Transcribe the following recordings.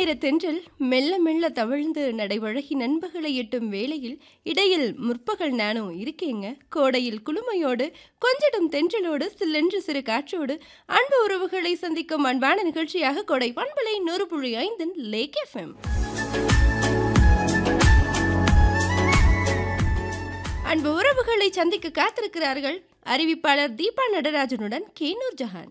நேர தென்றல் மெல்ல மெல்ல தவழ்ந்து நடைவழகி நண்பகலை எட்டும் வேளையில் இடையில் முற்பகல் நானும் இருக்கேங்க கோடையில் குளுமையோடு கொஞ்சிடும் தென்றலோடு சில்லென்று சிறு காற்றோடு அன்பு உறவுகளை சந்திக்கும் அன்பான நிகழ்ச்சியாக கோடை பண்பலை நூறு புள்ளி ஐந்தின் லேக் எஃப்எம் அன்பு உறவுகளை சந்திக்க காத்திருக்கிறார்கள் அறிவிப்பாளர் தீபா நடராஜனுடன் கேனூர் ஜஹான்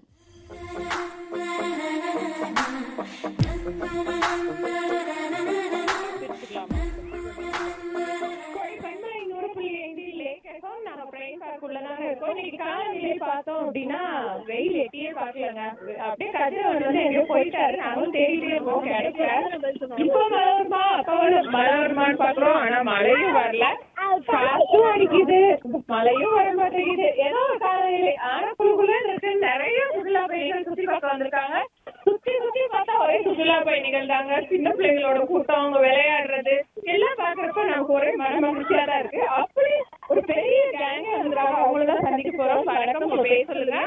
பார்த்தோம் அப்படின்னா வெயில் எட்டியே பாக்கலங்க அப்படியே கதிரவன் வந்து எங்கேயோ போயிட்டாரு நாங்களும் தேடிட்டே இருக்கோம் கிடைக்கல இப்போ மழை வருமா அப்ப வரும் மழை வருமான்னு பாக்குறோம் ஆனா மழையும் வரல காற்றும் அடிக்குது மழையும் வர மாட்டேங்குது ஏதோ ஒரு காலநிலை ஆனா குழுக்குள்ள இருக்கு நிறைய சுற்றுலா பயணிகள் சுத்தி பார்க்க வந்திருக்காங்க சுத்தி சுத்தி பார்த்தா ஒரே சுற்றுலா பயணிகள் தாங்க சின்ன பிள்ளைங்களோட கூட்டம் அவங்க விளையாடுறது எல்லாம் பாக்குறப்ப நமக்கு ஒரே மன மகிழ்ச்சியா தான் இருக்கு அப்படி ஒரு பெரிய கேங்க வந்துருக்காங்க அவங்கள தான் சந்திக்க போறோம் வணக்கம் உங்க பேர் சொல்லுங்க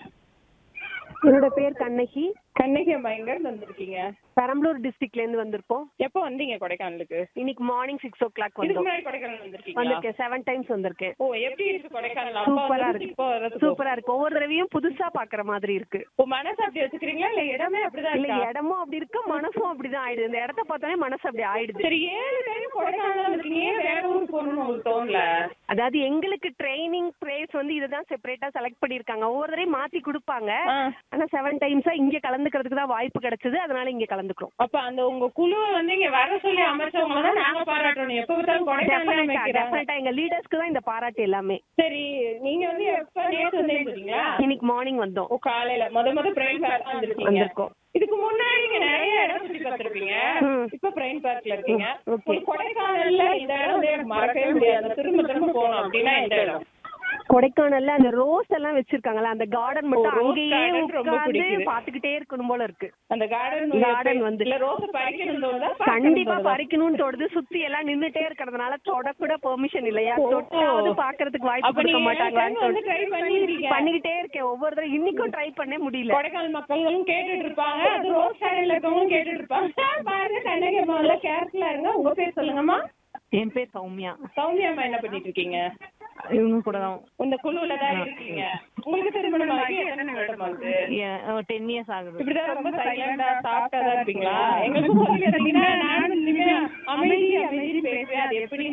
என்னோட பேர் கண்ணகி கண்ணகி அம்மா எங்க இருந்து வந்திருக்கீங்க பெரம்பலூர் டிஸ்ட்ரிக்ட்ல இருந்து வந்திருக்கோம் எப்போ வந்தீங்க கொடைக்கானலுக்கு இன்னைக்கு மார்னிங் சிக்ஸ் ஓ கிளாக் இதுக்கு வந்தோம் முன்னாடி கொடைக்கானல் வந்திருக்கீங்களா வந்திருக்கேன் செவன் டைம்ஸ் வந்திருக்கேன் ஓ எப்படி இருக்கு கொடைக்கானல் அப்பா சூப்பரா வந்ததுக்கு இருக்கு இப்போ வர்றதுக்கு சூப்பரா இருக்கு ஒவ்வொரு தடவையும் புதுசா பாக்குற மாதிரி இருக்கு ஓ மனசு அப்படி வச்சுக்கிறீங்களா இல்ல இடமே அப்படிதான் இல்ல இருக்கா இடமும் அப்படி இருக்கு மனசும் அப்படிதான் ஆயிடுது இந்த இடத்த பார்த்தாலே மனசு அப்படி ஆயிடுது சரி ஏழு டைம் கொடைக்கானல் வந்திருக்கீங்க ஏன் வேற ஊருக்கு போகணும்னு உங்களுக்கு தோணல அதாவது எங்களுக்கு ட்ரைனிங் பிளேஸ் வந்து இதுதான் செப்பரேட்டா செலக்ட் பண்ணிருக்காங்க ஒவ்வொரு தடவையும் மாத்தி கொடுப்பாங்க ஆ. ஆனா செவன் டைம்ஸா இங்க கலந்துக்கிறதுக்கு தான் வாய்ப்பு கிடைச்சது அதனால இங்க கலந்துக்கிறோம் அப்ப அந்த உங்க குழுவை வந்து இங்க வர சொல்லி அமைச்சவங்க தான் நாங்க பாராட்டணும் எப்ப பார்த்தாலும் கொடைக்கானல் அமைக்கிறாங்க டெஃபினட்டா எங்க லீடர்ஸ்க்கு தான் இந்த பாராட்டு எல்லாமே சரி நீங்க வந்து எப்ப நேத்து வந்தீங்களா இன்னைக்கு மார்னிங் வந்தோம் ஓ காலையில முத முத பிரைன் பார்க் வந்திருக்கீங்க வந்திருக்கோம். இதுக்கு முன்னாடி நீங்க நிறைய இடம் சுத்தி பார்த்திருப்பீங்க ம். இப்ப பிரைன் பார்க்ல இருக்கீங்க ம், okay. ஒரு கொடைக்கானல்ல இந்த இடம் வந்து எனக்கு மறக்கவே முடியாது திரும்ப திரும்ப போகணும் அப்படின்னா இந்த இடம் கொடைக்கானல்ல அந்த ரோஸ் எல்லாம் வச்சிருக்காங்கல்ல அந்த கார்டன் மட்டும் rose அங்கேயே garden ரொம்ப உட்கார்ந்து பிடிக்குது. பாத்துக்கிட்டே இருக்கணும் போல இருக்கு அந்த கார்டன் Garden வந்து. இல்ல ரோஸ் பறிக்கணும் தோணுதா கண்டிப்பா பறிக்கணும்னு தோணுது சுத்தி எல்லாம் நின்னுட்டே இருக்கறதுனால தொட கூட பெர்மிஷன் இல்லையா ஓ. தொட்டாவது பாக்குறதுக்கு வாய்ப்பு அப்ப கொடுக்க நீங்க மாட்டாங்களான்னு வந்து ட்ரை பண்ணிருக்கீங்க பண்ணிக்கிட்டே இருக்கேன் ஒவ்வொரு தடவை இன்னைக்கும் ட்ரை பண்ணே முடியல கொடைக்கானல் மக்களும் கேட்டுட்டு இருப்பாங்க அது ரோஸ் கார்டன்ல இருக்கவங்களும் கேட்டுட்டு இருப்பாங்க பாருங்க கண்ணகி அம்மா கேர்ஃபுல்லா இருங்க உங்க பேர் சொல்லுங்கம்மா என் பேர் சௌமியா சௌமியா அம்மா என்ன பண்ணிட்டு இருக்கீங்க இவங்க கூட தான் இந்த குழுவுல தான் இருக்கீங்க உங்களுக்கு திருமணம் ஆகி எத்தனை வருடம் ஆகுது டென் இயர்ஸ் ஆகுது இப்படிதான் ரொம்ப சைலண்டா சாஃப்டா தான் இருப்பீங்களா எங்களுக்கு சொல்லி தந்தீங்கன்னா நானும் இனிமே அமைதி அமைதி பேசுவேன் அது எப்படி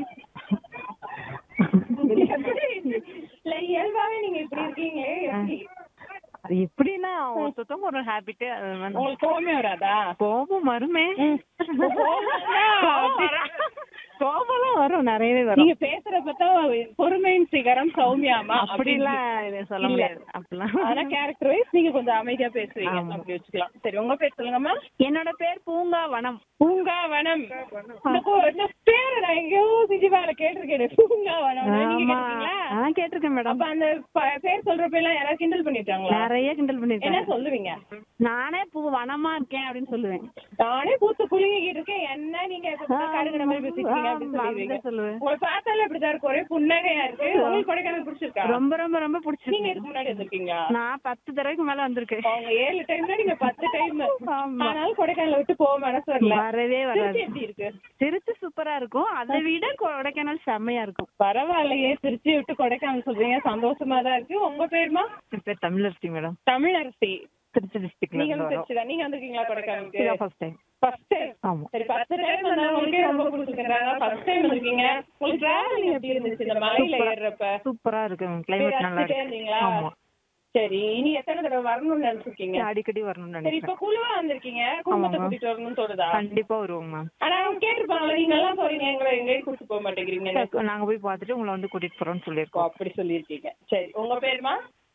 இல்ல இயல்பாவே நீங்க இப்படி இருக்கீங்களே எப்படி அது எப்படின்னா சுத்தம் ஒரு ஹேபிட் உங்களுக்கு கோவமே வராதா கோபம் வருமே கோவம் கோபம்லாம் வரும் நிறையவே வரும் நீங்க பேசுற பார்த்தா பொறுமையின் சிகரம் சௌமியாமா அப்படிலாம் இதை சொல்ல இல்ல. முடியாது அப்படிலாம் ஆனா கேரக்டர் வைஸ் நீங்க கொஞ்சம் அமைதியா பேசுவீங்க ஆமா. அப்படி வச்சுக்கலாம் சரி உங்க பேர் சொல்லுங்கம்மா என்னோட பேர் பூங்கா வனம் பூங்காவனம் இந்த கோ- இந்த பேரை நான் எங்கேயோ சிஜிவால கேட்டிருக்கேன் பூங்காவனம் நீங்க ஆமா கேட்டிருக்கீங்களா நான் கேட்டிருக்கேன் மேடம் அப்ப அந்த ப- பேர் சொல்றப்ப எல்லாம் யாராவது கிண்டல் பண்ணிட்டாங்களா நிறைய கிண்டல் என்ன பண்ணிருக்கேன் சொல்லுவீங்க நானே பூ வனமா இருக்கேன் அப்படின்னு சொல்லுவேன் நானே பூத்து குலுங்கிட்டு இருக்கேன் என்ன நீங்க இப்ப கடுகுன மாதிரி பேசிட்டீங்க அப்படின்னு ஆமா, சொல்லுவீங்க அப்படிதான் சொல்லுவேன் உங்களை பார்த்தாலே அப்படிதான் இருக்கு ஒரே புன்னகையா இருக்கு உங்களுக்கு கொடைக்கானல் பிடிச்சிருக்கா ரொம்ப ரொம்ப ரொம்ப நீங்க பிடிச்சிருக்கு இதுக்கு முன்னாடி வந்திருக்கீங்களா நான் பத்து தடவைக்கு மேல வந்திருக்கேன் அவங்க ஏழு டைம்ல நீங்க பத்து டைம் ஆமா. ஆனாலும் கொடைக்கானல் விட்டு போக மனசு வரல வரவே வராது திருச்சி எப்படி இருக்கு திருச்சி சூப்பரா இருக்கும் அதை விட கொடைக்கானல் செம்மையா இருக்கும் பரவாயில்லையே திருச்சி விட்டு கொடைக்கானல் சொல்றீங்க சந்தோஷமா தான் இருக்கு உங்க பேருமா என் பேர் தமிழரசி மேடம் தமிழரசி திருச்சி டிஸ்ட்ரிக்ட்ல நீங்க இருந்து வந்து வரோம் திருச்சி தான் நீங்க வந்திருக்கீங்களா கொடைக்கானலுக்கு இதான் ஃபர்ஸ்ட் டைம் ஃபர்ஸ்ட் டைம் ஆமா சரி பத்து டைம் வந்தவங்களுக்கே ரொம்ப பிடிச்சிருக்காங்க ஃபர்ஸ்ட் டைம் வந்திருக்கீங்க உங்களுக்கு டிராவலிங் எப்படி இருந்துச்சு இந்த மலையில ஏறுறப்ப சூப்பரா இருக்கு போய் கிளைமேட் நல்லா ரசிச்சுட்டே இருக்கு இருந்தீங்களா ஆமா சரி இனி எத்தனை தடவை வரணும்னு நினைச்சிருக்கீங்க அடிக்கடி வரணும்னு சரி நினைக்கிறேன் இப்ப குழுவா வந்திருக்கீங்க குடும்பத்தை ஆமாங்க. கூட்டிட்டு வரணும்னு தோணுதா கண்டிப்பா வருவோம் மேம் ஆனா அவங்க கேட்டிருப்பாங்களா நீங்க எல்லாம் போறீங்க எங்களை எங்கேயும் கூட்டிட்டு போக மாட்டேங்கிறீங்க நாங்க போய் பார்த்துட்டு உங்களை வந்து கூட்டிட்டு போறோம்னு ஓ, சொல்லியிருக்கோம் அப்படி சொல்லியிருக்கீங்க சரி உங்க பேருமா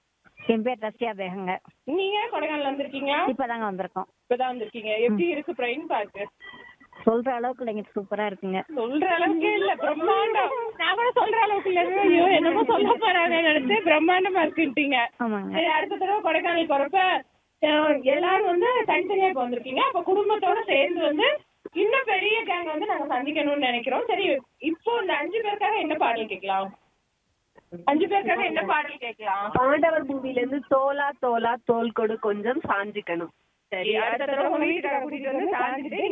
என் பேர் ரஷ்யா பேகங்க நீங்க கொடைக்கானல் வந்திருக்கீங்களா இப்பதாங்க வந்திருக்கோம் இப்பதான் வந்திருக்கீங்க எப்படி இருக்கு பிரைன் பார்க் சொல்ற அளவுக்கு இல்லைங்க சூப்பரா இருக்குங்க சொல்ற அளவுக்கு இல்ல பிரம்மாண்டம் நான் கூட சொல்ற அளவுக்கு இல்ல ஐயோ என்னமோ சொல்ல போறாங்க நினைச்சு பிரம்மாண்டமா இருக்குன்ட்டீங்க ஆமாங்க சரி, அடுத்த தடவை கொடைக்கானல் போறப்ப அஹ், எல்லாரும் வந்து தனித்தனியா இப்ப வந்திருக்கீங்க அப்ப குடும்பத்தோட சேர்ந்து வந்து இன்னும் பெரிய கேங் வந்து நாங்க சந்திக்கணும்னு நினைக்கிறோம் சரி இப்போ இந்த அஞ்சு பேருக்காக என்ன பாடல் கேட்கலாம் அஞ்சு பேருக்காக என்ன பாடல் கேட்கலாம் பாண்டவர் மூவில இருந்து தோலா தோலா தோல் கொடு கொஞ்சம் சாஞ்சிக்கணும் சரி அடுத்த தடவை உங்க வீட்டுக்கார கூட்டிட்டு வந்து சாஞ்சிட்டு